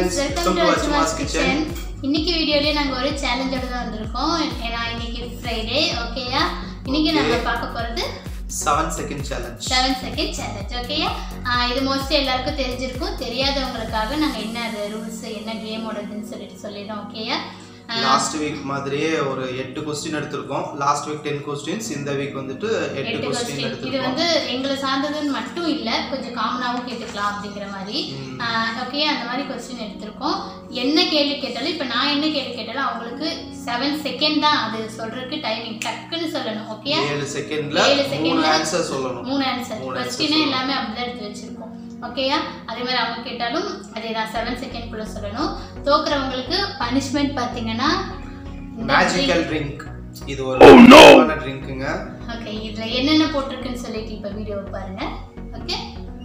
Friends welcome to Achumas kitchen இன்னைக்கு வீடியோலயே நாங்க ஒரு சேலஞ்சோட தான் வந்திருக்கோம் ஏன்னா இன்னைக்கு ஃப்ரைடே ஓகேயா இன்னைக்கு Okay. நம்ம பார்க்க போறது seven second challenge seven second challenge ஓகேயா இது மோஸ்ட்லி எல்லாருக்கும் தெரிஞ்சிருக்கும் தெரியாதவங்களுக்காக நாங்க என்ன அது ரூல்ஸ் என்ன கேமோடதுன்னு சொல்லிட்டு சொல்லிடுறோம் ஓகேயா லாஸ்ட் வீக் மாதிரியே ஒரு எட்டு கொஸ்டின் எடுத்திருக்கோம் லாஸ்ட் வீக் டென் கொஸ்டின்ஸ் இந்த வீக் வந்துட்டு எட்டு எட்டு கொஸ்டின் கொஸ்டின் இது எடுத்திருக்கோம் வந்து எங்களை சார்ந்ததுன்னு மட்டும் இல்ல கொஞ்சம் காமனாவும் கேட்டுக்கலாம் அப்படிங்கிற மாதிரி ம். ஓகே அந்த மாதிரி கொஸ்டின் எடுத்திருக்கோம் என்ன கேள்வி கேட்டாலும் இப்போ நான் என்ன கேள்வி கேட்டாலும் அவங்களுக்கு செவன் செகண்ட் தான் அது சொல்றதுக்கு டைமிங் டக்குன்னு சொல்லணும் ஓகே ஏழு செகண்ட்ல ஏழு மூணு செகண்ட்ல ஆன்சர் சொல்லணும் மூணு ஆன்சர் மூணு answer கொஸ்டினே சொல்லணும். எல்லாமே அப்படிதான் எடுத்து வச்சிருக்கோம் ஓகேயா அதே மாதிரி அவங்க கேட்டாலும் அதே தான் செவன் செகண்ட் குள்ள சொல்லணும் தோக்குறவங்களுக்கு பனிஷ்மெண்ட் பார்த்தீங்கன்னா மேஜிக்கல் ட்ரிங்க் இது ஒரு ட்ரிங்க்குங்க ஓகே இதுல என்னென்ன போட்டிருக்குன்னு சொல்லிட்டு இப்போ வீடியோ பாருங்க ஓகே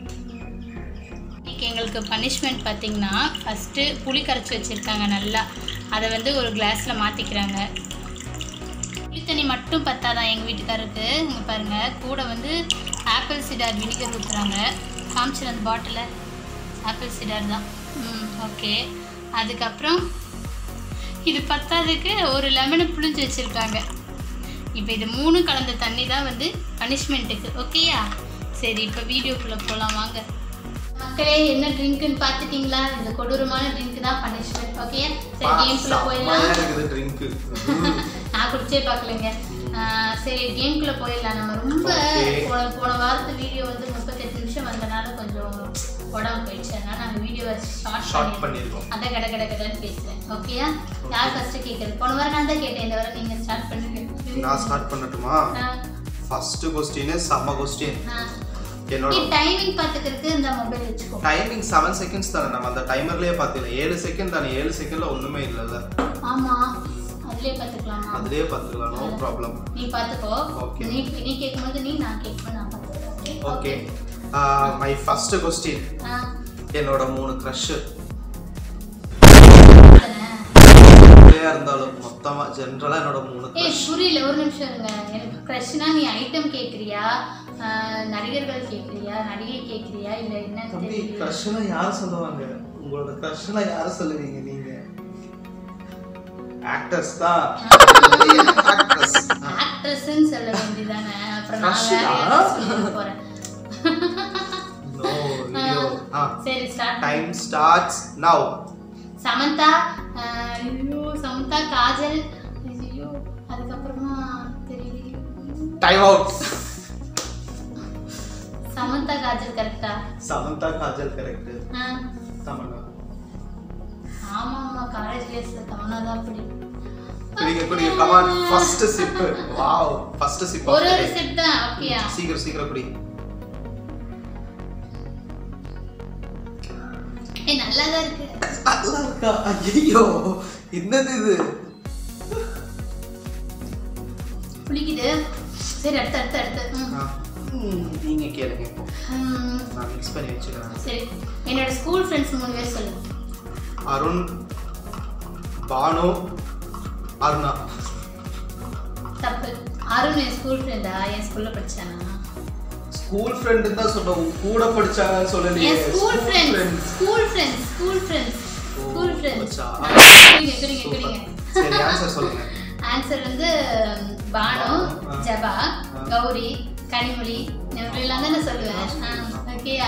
இன்னைக்கு எங்களுக்கு பனிஷ்மெண்ட் பார்த்தீங்கன்னா ஃபஸ்ட்டு புளி கரைச்சி வச்சுருக்காங்க நல்லா அதை வந்து ஒரு கிளாஸில் மாற்றிக்கிறாங்க புளி தண்ணி மட்டும் பத்தாதான் எங்கள் வீட்டுக்காரருக்கு இங்கே பாருங்கள் கூட வந்து ஆப்பிள் சிடார் வினிகர் ஊற்றுறாங்க காமிச்சிரு அந்த பாட்டிலை ஆப்பிள் சிடார் தான் ம் ஓகே அதுக்கப்புறம் இது பத்தாததுக்கு ஒரு லெமனை புளிஞ்சு வச்சுருக்காங்க இப்போ இது மூணு கலந்த தண்ணி தான் வந்து பனிஷ்மெண்ட்டுக்கு ஓகேயா சரி இப்போ வீடியோக்குள்ளே போகலாம் வாங்க மக்களே என்ன ட்ரிங்க்குன்னு பார்த்துட்டீங்களா இந்த கொடூரமான ட்ரிங்க் தான் பனிஷ்மெண்ட் ஓகே சரி கேம்குள்ளே போயிடலாம் இருக்குது ட்ரிங்க் நான் குடிச்சே பார்க்கலங்க ஆஹ் சரி கேம்குள்ளே போயிடலாம் நம்ம ரொம்ப Okay. போன போன வாரத்து வீடியோ வந்து முப்பத்தெட்டு நிமிஷம் வந்தனால கொஞ்சம் உடம்பு போயிடுச்சு அதனால நாங்கள் வீடியோவை ஷார்ட் ஷார்ட் பண்ணி பண்ணிருக்கோம் அதான் கட கட கடன்னு பேசுறேன் ஓகேயா யார் ஃபர்ஸ்ட் கேட்கறது போன வாரம் நான் தான் கேட்டேன் இந்த வாரம் நீங்க ஸ்டார்ட் பண்ணுங்க நான் ஸ்டார்ட் பண்ணட்டுமா ஃபர்ஸ்ட் கொஸ்டின் செம்ம கொஸ்டின் என்னோட டைமிங் பார்த்துக்கிறதுக்கு இந்த மொபைல் வச்சுக்கோ டைமிங் செவன் செகண்ட்ஸ் தானே நம்ம அந்த டைமர்லயே பார்த்துக்கலாம் ஏழு செகண்ட் தானே ஏழு செகண்ட்ல ஒண்ணுமே இல்லைல்ல ஆமா அதுலயே பார்த்துக்கலாமா அதுலயே பார்த்துக்கலாம் நோ ப்ராப்ளம் நீ பார்த்துக்கோ Okay. நீ நீ கேட்கும்போது நீ நான் கேட்கும்போது நான் பார்த்துக்கிறேன் ஓகே மை ஃபர்ஸ்ட் கொஸ்டின் என்னோட மூணு க்ரஷ் இருந்தாலும் மொத்தமா ஜென்ரலா என்னோட மூணு ஏய் க்ரஷ் புரியல ஒரு நிமிஷம் இருங்க எனக்கு க்ரஷ்னா நீ ஐட்டம் கேட்குறியா நடிகர்கள் கேட்குறியா நடிகை கேட்குறியா இல்லை என்னன்னு தம்பி தெரியல க்ரஷ்னா யார் சொல்லுவாங்க உங்களோட க்ரஷ்னா யார் சொல்லுவீங்க நீங்க ஆக்டர்ஸ் தான் ஆக்ட்ரஸ் ஆக்ட்ரஸ்ன்னு சொல்ல வேண்டியதானே அப்புறம் நான் Crush வேற தான். யாராவது சொல்ல போறேன் நோ வீடியோ ஆ சரி start time starts now Samantha ஆஹ் ஐயோ சமந்தா காஜல் ஐயோ அதுக்கப்புறமா தெரியல டைம் அவுட் சமந்தா காஜல் கரெக்டா சமந்தா காஜல் கரெக்ட் ஆ தமன்னா ஆமா ஆமா காலேஜ் டேஸ்ல தமனா தான் அப்படி குடிங்க குடிங்க come on first sip wow first sip ஒரு ஒரு செட் தான் ஓகேயா சீக்கிரம் சீக்கிரம் குடி ஏய் நல்லா தான் இருக்கு நல்லா இருக்கா ஐயோ என்னது இது புளிக்குது சரி அடுத்து அடுத்து அடுத்து ம். ஆ, ம், நீங்க கேளுங்க இப்போ ம், நான் மிக்ஸ் பண்ணி வச்சுக்கிறேன் சரி என்னோட ஸ்கூல் ஃப்ரெண்ட்ஸ் மூணு பேர் சொல்லு அருண் பானு அருணா தப்பு அருண் என் ஸ்கூல் ஃப்ரெண்டா என் ஸ்கூல்ல படிச்சானா ஸ்கூல் ஃப்ரெண்டு தான் சொன்ன உன் கூட படிச்சாங்கன்னு சொல்லலையே என் school School friends friend. School friends school friends ஓ, ஸ்கூல் ஃப்ரெண்ட்ஸ் போச்சா? குடிங்க குடிங்க Super. குடிங்க சரி ஆன்சர் சொல்லுங்க ஆன்சர் வந்து ம், பானு ஆ. ஜபா ஆ. கௌரி கனிமொழி இவங்களெல்லாம் தான் நான் சொல்லுவேன் ஓகேயா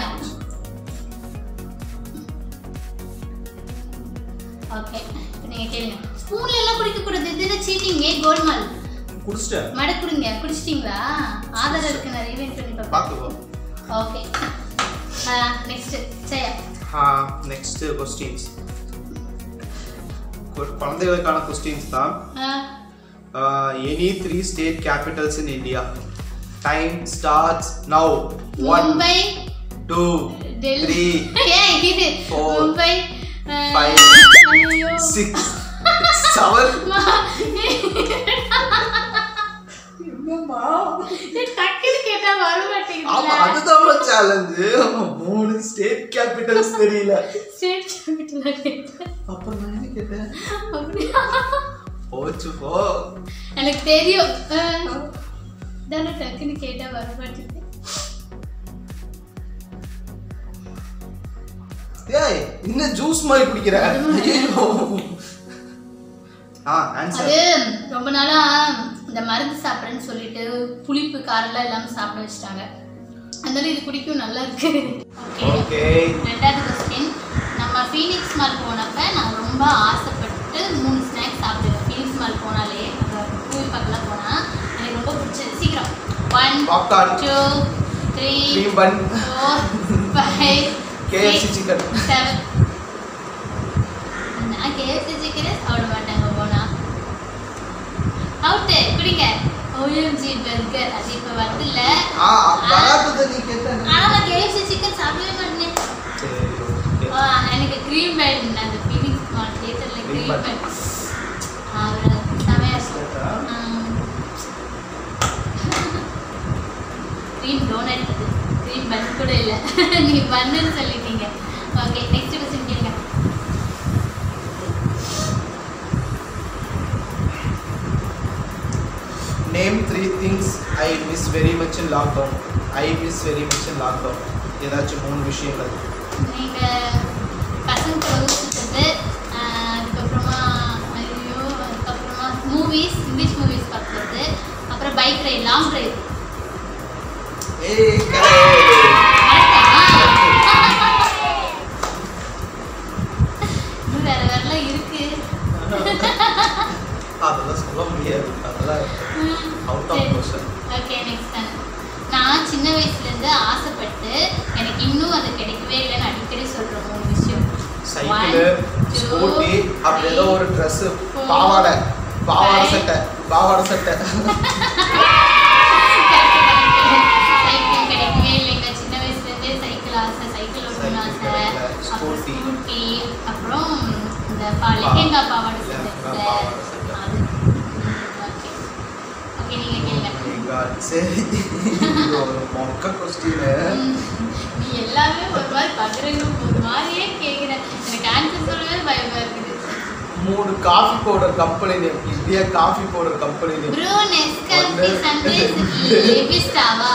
ஓகே நீங்க கேளுங்க ஸ்பூன்ல எல்லாம் குடிக்க கூடாது இது என்ன சீட்டிங் கோல்மால் குடிச்சிட்டேன் மட குடிங்க குடிச்சிட்டீங்களா ஆதாரம் இருக்கு நான் ரீவைண்ட் பண்ணி பார்ப்பேன் பார்த்துக்கோ okay next Jaya next questions குழந்தைகளுக்கான கொஸ்டின்ஸ் தான் any three state capitals in India time starts now one Mumbai two Delhi three ஏய் இது Four, மும்பை five, ஐயோ சிக்ஸ் செவன் அம்மா. ஏய், டக்குன்னு கேட்டா வர ஆமா மாட்டேங்குது அதுதான் சேலஞ்சு மூணு ஸ்டேட் கேபிட்டல்ஸ் தெரியல ஸ்டேட் கேபிட்டல் கேட்டேன் அப்புறம் நான் என்ன கேட்டேன் அப்படியா போச்சு போ எனக்கு தெரியும் அஹ், தானே டக்குன்னு கேட்டா வர மாட்டேங்குது ஏய் இன்னும் ஜூஸ் மாதிரி குடிக்கிற ஐயோ ஆ ஆன்சர் அது ரொம்ப நாளா இந்த மருந்து சாப்பிட்றேன்னு சொல்லிட்டு புளிப்பு காரெல்லாம் இல்லாம சாப்பிட வச்சுட்டாங்க அதனால இது குடிக்கும் நல்லா இருக்கு ஓகே ஓகே ரெண்டாவது கொஸ்டின் நம்ம ஃபீனிக்ஸ் மால் போனப்ப நான் ரொம்ப ஆசைப்பட்டு மூணு ஸ்நாக்ஸ் சாப்பிடுவேன் ஃபீனிக்ஸ் மால் போனாலே மூவி பார்க்கலாம் போனா எனக்கு ரொம்ப பிடிச்சது சீக்கிரம் one popcorn two three cream bun four five KFC chicken seven நான் கேஎஃப்சி சிக்கனே சாப்பிட மாட்டாங்க போனா அவுட்டு குடிங்க ஓஎம்ஜி பர்கர் அது இப்போ வருதுல்ல ஆ வராதத நீ கேட்ட ஆனால் நான் கேஎஃப்சி சிக்கன் சாப்பிடவே மாட்டேன் சரி ஓகே ஆ, எனக்கு க்ரீம் பேண்ட் அந்த ஃபீலிங்ஸ் மால் தியேட்டரில் Cream க்ரீம் bun. பேண்ட் அவர் செமையாக இருக்கும் க்ரீம் டோனட் அது க்ரீம் பன் கூட இல்லை நீ பண்ணுன்னு சொல்லிட்டீங்க ஓகே நெக்ஸ்ட் கொஸ்டின் கேளுங்க name three things I miss very much in lockdown I miss very much in lockdown ஏதாச்சும் மூணு விஷயங்கள் நீங்கள் பசங்க கூட சுற்றுறது அதுக்கப்புறமா ஐயோ அதுக்கப்புறமா மூவிஸ் இங்கிலீஷ் மூவிஸ் பார்க்குறது அப்புறம் பைக் ரைட் லாங் ட்ரைவ் ஏய் இன்னும் வேற வேறலாம் இருக்கு அதெல்லாம் சொல்ல முடியாது அதெல்லாம் out of question okay next நான் சின்ன வயசுலேருந்து ஆசைப்பட்டு எனக்கு இன்னும் அது கிடைக்கவே இல்லைன்னு அடிக்கடி சொல்கிற மூணு விஷயம் சைக்கிள் One, two, ஸ்கூட்டி அப்படி ஏதோ ஒரு ட்ரெஸ் four, பாவாடை பாவாடை five. சட்டை பாவாடை சட்டை சைக்கிள் கிடைக்கவே இல்லைங்க சின்ன வயசுலேருந்தே சைக்கிள் ஆசை சைக்கிள் ஓட்டணும் ஆசை Cycle கிடைக்கல, அப்புறம் scooty. ஸ்கூட்டி அப்புறம் இந்த பா- லெஹெங்கா பாவாடை சட்டை லெஹெங்கா இருக்குல்ல, பாவாடை சட்டை. அது ஓகே ஓகே நீங்கள் கேளுங்க Oh my God. சரி இது ஒரு மொக்க கொஸ்டின் ம். நீ எல்லாமே ஒரு மாதிரி பகிரங்க ஒரு மாதிரியே கேட்குற எனக்கு ஆன்சர் சொல்லவே பயமா இருக்குது மூணு coffee powder company name India coffee powder company name bro Nescafe ஒன்று. சன்ரைஸ் லெபிஸ்டாவா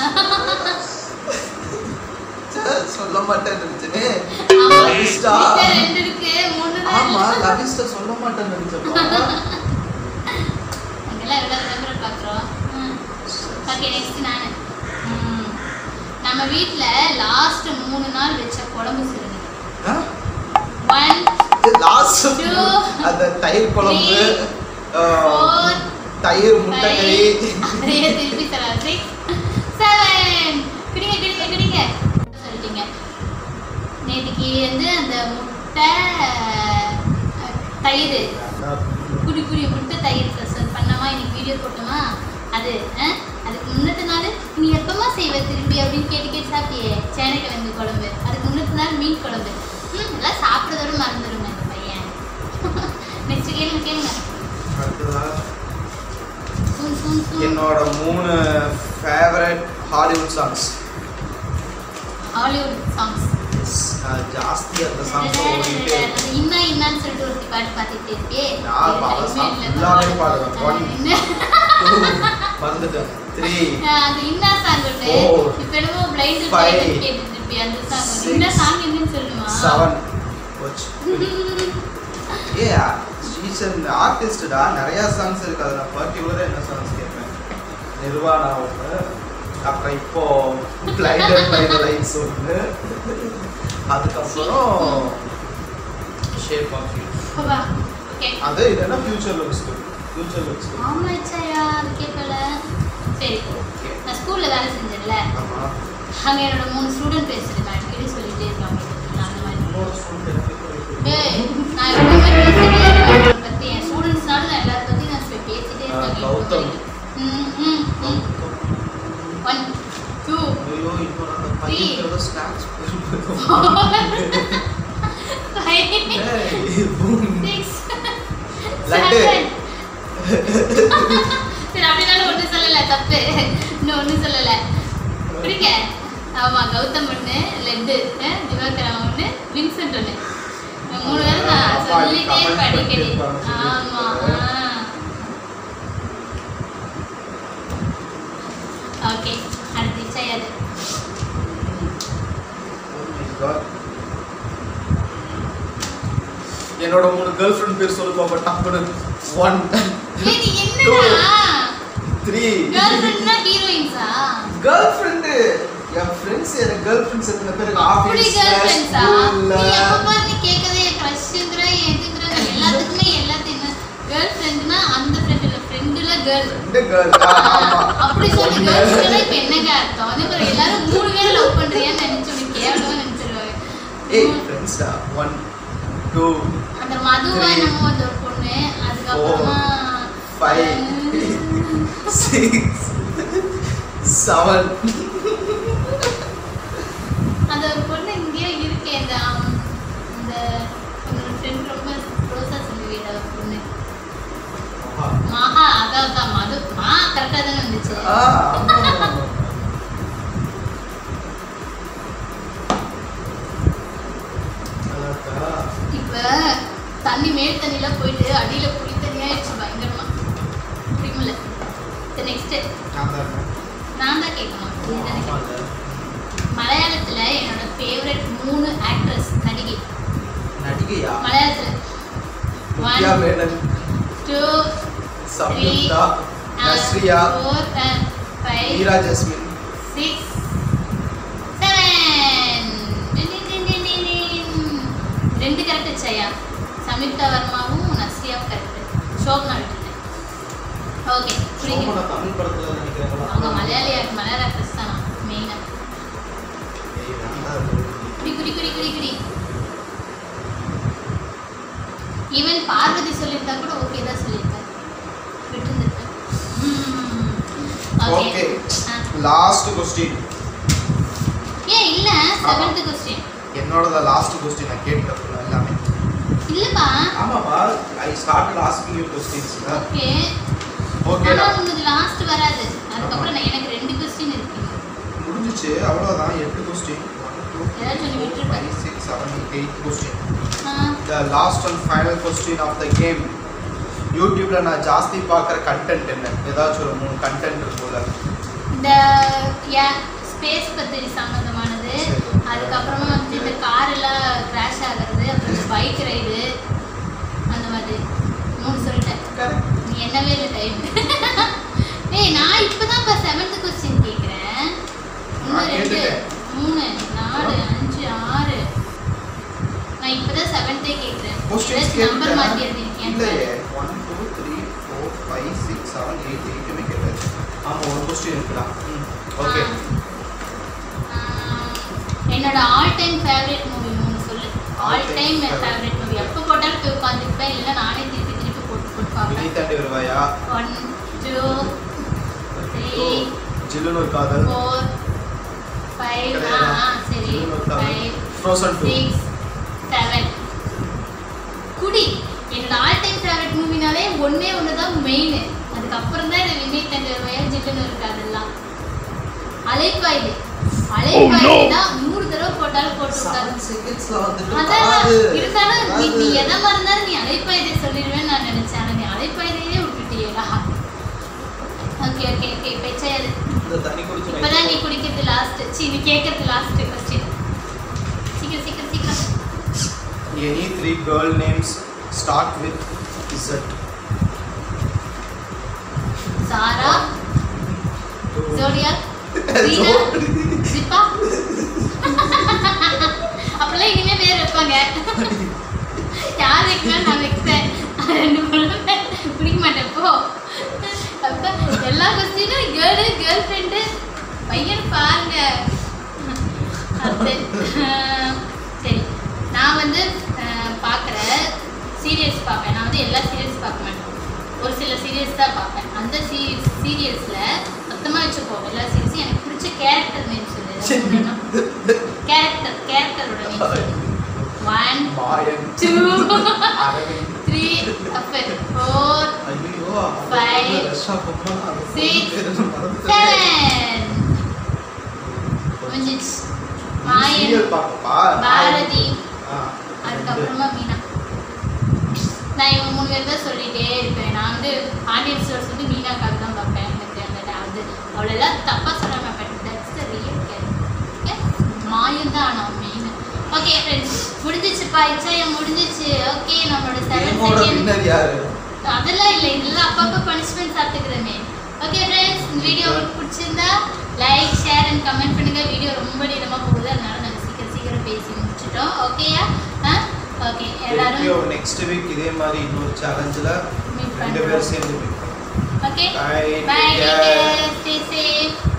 சொல்ல மாட்டேன்னு நினைச்சேனே ஆமா லவிஸ்டா கிட்ட ரெண்டு இருக்கு மூணு தான் ஆமா லவிஸ்டா சொல்ல மாட்டேன்னு நினைச்சப்பா அங்கெல்லாம் எவ்வளோ விளம்பரம் பார்க்குறோம் ஓகே நெக்ஸ்ட் நான் நம்ம வீட்டில் லாஸ்ட் மூணு நாள் வச்ச குழம்பு சொல்லுங்க ஒன் லாஸ்ட் Two, அந்த தயிர் குழம்பு three, ஆ, ஃபோர் தயிர் முட்டைக்கறி அதே திருப்பி தரேன் சிக்ஸ் செவன் குடிங்க குடிங்க குடிங்க சொல்லிட்டீங்க நேற்றுக்கு வந்து அந்த முட்டை அஹ், தயிர் குடி குடி முட்டை தயிர் பிரசன் பண்ணமா இன்னைக்கு வீடியோ போட்டோமா அது அஹ், அதுக்கு முன்னத்து நாள் நீ எப்பமா செய்வ திருப்பி அப்படின்னு கேட்டு கேட்டு சாப்பிட்டியே சேனைக்கிழங்கு குழம்பு அதுக்கு முன்னத்து நாள் மீன் குழம்பு ம் எல்லாம் சாப்பிட்றதோட மறந்துடுங்க இந்த பையன் நெக்ஸ்ட் கேளுங்க கேளுங்க அடுத்ததா, சூன் சூன் சூன் என்னோட மூணு favourite Hollywood songs Hollywood songs ஜாஸ்தி அந்த சாங்ஸ் ஓடிட்டே இருக்கும். இன்னா இன்னான்னு சொல்லிட்டு ஒரு பாட்டு பார்த்துட்டே இருக்கே நான் இது பாட time ஏ இல்ல. full-ஆவே பாடுவேன். ஆ, One. என்ன? வந்துட்டேன் த்ரீ ஆ, அந்த இன்னா சாங் ஒன்று Four. இப்போ என்னமோ பிளைண்ட் Five. கேட்டுட்டு இருப்பியே அந்த சாங் Six. இந்த சாங் என்னன்னு சொல்லுமா செவன் ஏ ஸ்ரீசன் ஆர்டிஸ்டா நிறைய சாங்ஸ் இருக்கு அதுல பர்டிகுலரா என்ன சாங்ஸ் கேட்பேன் நிர்வாணா ஒன்று அப்புறம் இப்போ பிளைண்டர் பை லைட்ஸ் ஒன்று அதுக்கப்புறம் ஷேப் ஆஃப் யூ ஓகே அது இல்லைன்னா ஃபியூச்சர் லுக்ஸ் ஃபியூச்சர் லுக்ஸ் ஆமா சாயா அது கேட்கல சரி ஓகே நான் ஸ்கூல்ல வேலை செஞ்சேன்ல ஆமா அங்க என்னோட மூணு ஸ்டூடெண்ட் பேசுறேன் அடிக்கடி சொல்லிட்டே இருக்காங்க அந்த மாதிரி இன்னொரு ஸ்கூல் எனக்கு டேய், நான் எப்பவுமே பேசிட்டே இருப்பேன் அவங்கள பத்தி. என் students-னால நான் எல்லார பத்தியும் நான் பே- பேசிட்டே ஆ, இருப்பேன் கௌதம். ம், ம், ம். One, two, ஐயோ இப்போ அந்த பையன் snacks five, six, laddu. seven. சரி அப்படினாலும் ஒன்றும் சொல்லலை தப்பு இன்னும் ஒன்றும் சொல்லலை பிடிக்க ஆமா கௌதம் ஒன்று லெட்டு அஹ், திவாகரன் ஒன்று வின்சென்ட் ஒன்று இந்த மூணு பேரும் நான் அப்பா, சொல்லிட்டே comment இருப்பேன் அடிக்கடி பண்ணிருப்பாங்க, ஆமா ஓகே அடுத்து இச்சையாது Oh my God. என்னோட மூணு கேர்ள் ஃப்ரெண்ட் பேர் சொல்லு பாப்பா டப்புனு ஒன் ஏய், நீ என்னடா த்ரீ கேர்ள் ஃப்ரெண்ட்னா ஹீரோயின்ஸா கேர்ள் ஃப்ரெண்டு என் ஃப்ரெண்ட்ஸ் எனக்கு கேர்ள் ஃப்ரெண்ட்ஸ் எத்தனை பேர் அப்படி ஆஃபீஸ்ல கேர்ள் ஃப்ரெண்ட்ஸா ஸ்கூல்ல நீ எப்ப பாரு நீ கேட்கதே க்ரஷ்ங்கிற எதுங்கிற எல்லாத்துக்குமே எல்லாத்தையும் கேர்ள் ஃப்ரெண்ட்னா அந்த ஃப்ரெண்ட் இல்ல ஃப்ரெண்டுல கேர்ள் ரெண்டு கேர்ள் ஆமா அப்படி சொல்லி ஒண்ணு. கேர்ள் ஃப்ரெண்ட்னா இப்ப என்னங்க அர்த்தம் அதே மாதிரி எல்லாரும் மூணு பேரை லவ் பண்றியான்னு நினைச்சு உனக்கு கேவலமா நினைச்சிருவாங்க ஏய் ஃப்ரெண்ட்ஸ்டா ஒன் டூ அந்த மதுவா Three. நம்ம வந்து ஒரு பொண்ணு அதுக்கப்புறமா ஃபைவ் சிக்ஸ் செவன் அந்த ஒரு பொண்ணு இங்கேயே இருக்கே இந்த ஆம், இந்த என்னோட ஃப்ரெண்ட் ரொம்ப க்ளோஸா சொல்லுவீங்க ஒரு பொண்ணு மகா அதான் தான் மது மா கரெக்டா தானே வந்துச்சு ஆ ஆமா அதாக்கா. இப்ப தண்ணி மேல் தண்ணியில போயிட்டு அடியில புளி தண்ணியாயிடுச்சு பயங்கரமா புரியுமில்ல நெக்ஸ்ட் நான் தான் இருக்கேன். நான் தான் கேட்கணும் நீ தானே கேட்கணும். ஆமாங்க. மலையாளத்துல என்னோட ஃபேவரட் மூணு ஆக்ட்ரஸ் நடிகை நடிகையா மலையாளத்துல Vidya one Menon two Samyuktha Nazriya four five Meera Jasmine six seven ரெண்டு கரெக்ட் வச்சாயா சம்யுக்தா வர்மாவும் நஸ்ரியாவும் கரெக்ட் ஷோபனா விட்டுட்டேன் ஓகே புரியுது சோமனா தமிழ் படத்துல நினைக்கிறேன் அவங்க மலையாளியா மலையாள ஆக்ட்ரஸ் தான் மெயினா ஏய், வேண்டாம் அது. குடி குடி குடி குடி குடி ஈவன் பார்வதி சொல்லியிருந்தா கூட ஓகே தான் சொல்லியிருக்காரு விட்டுருந்துருக்கேன் ஓகே ஓகே லாஸ்ட் கொஸ்டின் ஏன் இல்ல செவன்த் கொஸ்டின் என்னோட லாஸ்ட் கொஸ்டின் நான் கேட்டேன் எல்லாமே இல்லப்பா ஆமாப்பா I start asking you questions okay okay ஆனா உங்களுக்கு லாஸ்ட் வராது அதுக்கப்புறம் நான் எனக்கு ரெண்டு கொஸ்டின் இருக்கு முடிஞ்சிச்சு அவ்வளோதான் எட்டு கொஸ்டின் ஏதாச்சும் ஒண்ணு விட்டுருப்பேன். Five six seven eight question ஆ, the last and final question of the game யூடியூப்ல நான் ஜாஸ்தி பார்க்குற கண்டென்ட் என்ன ஏதாச்சும் ஒரு மூணு கண்டென்ட் இருக்கும்ல இந்த ஸ்பேஸ் பத்தி சம்மந்தமானது சரி. அதுக்கப்புறமா வந்து இந்த கார் எல்லாம் கிராஷ் ஆகுறது அப்புறம் இந்த பைக் ரைடு அந்த மாதிரி மூணு சொல்லிட்டேன் நீ என்னவே இல்லை டைம் ஏய் நான் இப்பதான் இப்போ செவன்த் கொஸ்டின் கேட்குறேன் இன்னும் நான் ரெண்டு கேட்டுட்டேன். மூணு நாலு அஞ்சு ஆறு நான் இப்பதான் செவன்த்தே கேட்குறேன் கொஸ்டின்ஸ் நம்பர் மாற்றி கேட்டுட்டேன் எழுதிருக்கேன் இல்லையே one two three four five six seven eight எயிட்டுமே கேட்டாச்சு ஆமாம் ஒரு கொஸ்டின் இருக்குடா ம் ஓகே என்னோட ஆல் டைம் ஃபேவரட் மூவி மூணு சொல்லு all All time time favourite movie எப்போ போட்டாலும் போய் உட்காந்துருப்பேன் இல்லை நானே திருப்பி திருப்பி போட்டு போட்டு பார்ப்பேன் வினி தாண்டி வருவாயா ஒன் டூ த்ரீ ஜில்லுன்னு ஒரு காதல் ஃபோர் ஃபைவ் ஆ கிடையாதா? ஆ, சரி Jillunu Oru Kaadhal five Frozen two six seven குடி என்னோட ஆல் டைம் ஃபேவரட் மூவினாலே ஒண்ணே ஒன்று தான் மெயின் அதுக்கப்புறம் தான் இந்த வினய் தண்டர் வயல் ஜில்லுன்னு இருக்கு அதெல்லாம் அலைப்பாயுது அலைப்பாயுது தான் நூறு தடவை போட்டாலும் போட்டு விட்டாரு செவன் செகண்ட்ஸ்ல வந்துட்டு அதான் வராது. இருந்தாலும் நீ நீ வராது. எதை மறந்தாலும் நீ அலைப்பாயுதே சொல்லிடுவேன்னு நான் நினைச்சேன் ஆனா நீ அலைப்பாயுதையே விட்டுட்டியேடா ஓகே ஓகே ஓகே பெச்சாயாது இந்த தண்ணி குடிச்சு இப்பதான் நீ குடிக்கிறது லாஸ்ட் சி நீ கேட்கறது லாஸ்ட் கொஸ்டின் சீக்கிரம் சீக்கிரம் சீக்கிரம் Any three girl names start with Z. சாரா ஜோடியா ரீனா ஜிப்பா அப்பெல்லாம் இனிமே பேர் வைப்பாங்க யார் வைக்கலாம் நான் வைக்கிறேன் ரெண்டு மூணு பேர் பிடிக்க மாட்டேன் போ அப்ப எல்லா கொஸ்டினும் கேர்ளு கேர்ள் ஃப்ரெண்டு பையன் பாருங்க அடுத்து, ஆஹ், சரி நான் வந்து பார்க்குற சீரியல்ஸ் பார்ப்பேன் நான் வந்து எல்லா சீரியல்ஸ் பார்க்க மாட்டேன் ஒரு சில சீரியல்ஸ் தான் பார்ப்பேன் அந்த சீ சீரியல்ஸில் மொத்தமாக வச்சுக்கோ எல்லா சீரியஸும் எனக்கு பிடிச்ச கேரக்டர் நேம் சொல்லு கேரக்டர் கேரக்டரோட நேம் சொல்லு one Mayan two Aravind three அப்போ ஃபோர் ஐயோ Five, ரஷ்யா பொம்மா அது six, பேரு மறந்துட்டேன். செவன் முடிஞ்சிச்சு மாயன் சீரியல் பார்ப்பப்பா பாரதி ஆ, அதுக்கப்புறமா மீனா நான் இவங்க மூணு பேர் தான் சொல்லிட்டே இருப்பேன் நான் வந்து பாண்டியன் ஸ்டோர்ஸ் வந்து மீனாக்காக தான் பார்ப்பேன் எனக்கு அந்த அது அவ்வளோலாம் தப்பாக சொல்ல மாட்டேன் தட்ஸ் த ரியல் ஓகே மாயம் தான் ஆனால் மெயின் ஓகே ஃப்ரெண்ட்ஸ் முடிஞ்சிச்சுப்பா இச்சாயம் முடிஞ்சிச்சு முடிஞ்சிருச்சு ஓகே நம்மளோட செவன் கேமோட செகண்ட் வின்னர் யாரு அதெல்லாம் இல்லை இதெல்லாம் அப்பப்போ பனிஷ்மெண்ட் சாப்பிட்டுக்கிறோமே ஓகே ஃப்ரெண்ட்ஸ் இந்த வீடியோ உங்களுக்கு பிடிச்சிருந்தா லைக் ஷேர் அண்ட் கமெண்ட் பண்ணுங்க வீடியோ ரொம்ப நீளமாக போகுது அதனால நாங்கள் சீக்கிரம் சீக்கிரம் பேசி முடிச்சிட்டோம் ஓகேயா ஆ ஓகே எல்லாரும் நெக்ஸ்ட் வீக் இதே மாதிரி இன்னொரு சேலஞ்சில் Meet ரெண்டு பண்றோம். பேரும் சேர்ந்து meet பண்ணுவோம். Okay Bye, bye take care. Stay safe